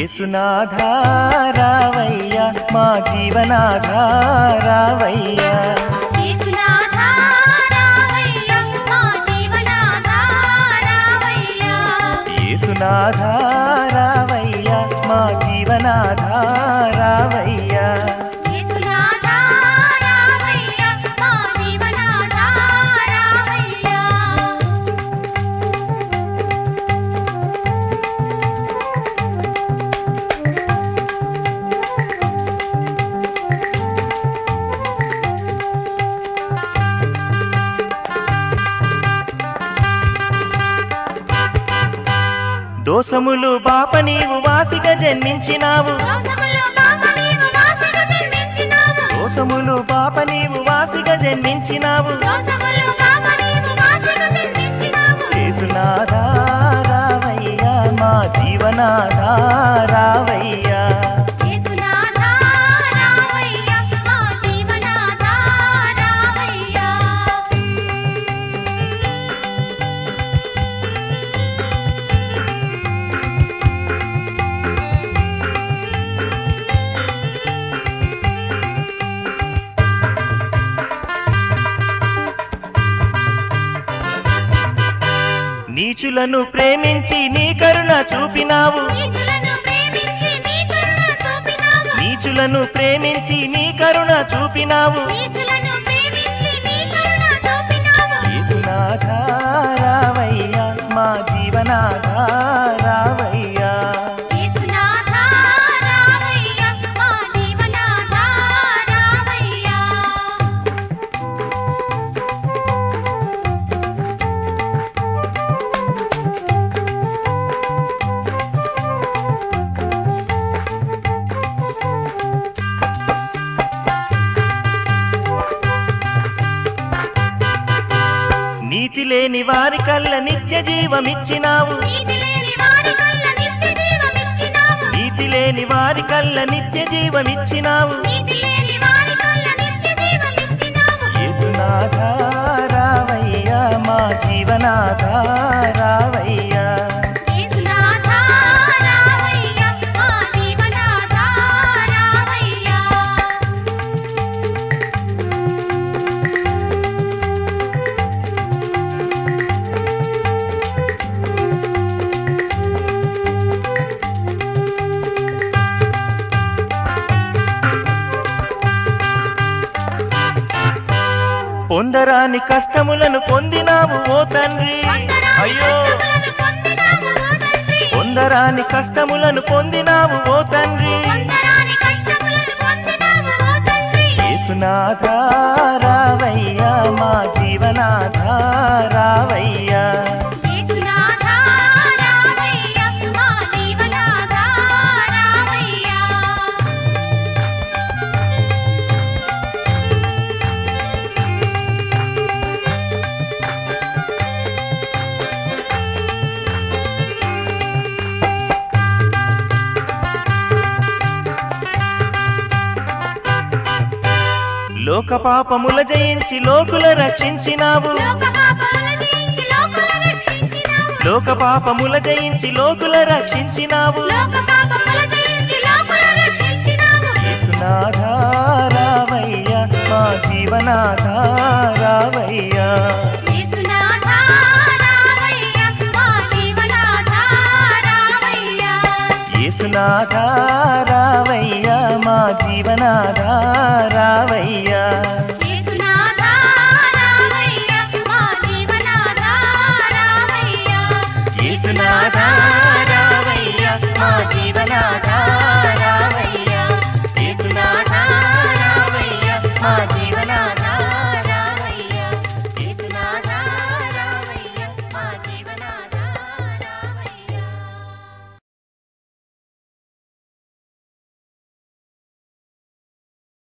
యేసునాధారావయ్య మా జీవనాధారావయ్య యేసునాథా రావయ్య మా జీవనాధారావయ్య యేసునాధారావయ్య మా జీవనాధారావయ్య యేసునాథా రావయ్య మా జీవనాధారావయ్య దోసములు బాప నీవు వాసిగా జన్మించినావు దోసములో పాప నీవు వాసిగా జన్మించినావు దోసములు బాప నీవు వాసిగా జన్మించినావు దోసములో పాప నీవు వాసిగా జన్మించినావు యేసునాధారావయ్య మా జీవనాధారావయ్య యేసునాథా రావయ్య మా జీవనాధారావయ్య నీచులను ప్రేమించి నీ కరుణ చూపినావు నీతులను ప్రేమించి నీ కరుణ చూపినావు నీచులను ప్రేమించి నీ కరుణ చూపినావు నీతులను ప్రేమించి నీ కరుణ చూపినావు యేసునాధారావయ్య మా జీవనాధారావయ్య యేసునాథా రావయ్య మా జీవనాధారావయ్య నీతి లేని వారి కల్ల నిత్య జీవమిచ్చినావు నీతి లేని వారి కల్ల నిత్య జీవమిచ్చినావు నీతి లేని వారి కల్ల నిత్య జీవమిచ్చినావు నీతి లేని వారి కల్ల నిత్య జీవమిచ్చినావు యేసునాధారావయ్య మా జీవనాధారావయ్య యేసునాథా రావయ్య మా జీవనాధారావయ్య పొందరాని కష్టములను పొందినావు ఓ తండ్రి అయ్యో పొందరాని కష్టములను పొందినావు ఓ తండ్రి యేసునాధారావయ్య మా జీవనాధారావయ్య లోక పాపముల జయించి లోకుల రక్షించినావు లోక పాపముల జయించి లోకుల రక్షించినావు యేసునాధారావయ్య మా జీవనాధారావయ్య యేసునాధారావయ్య మా జీవనాధారావయ్య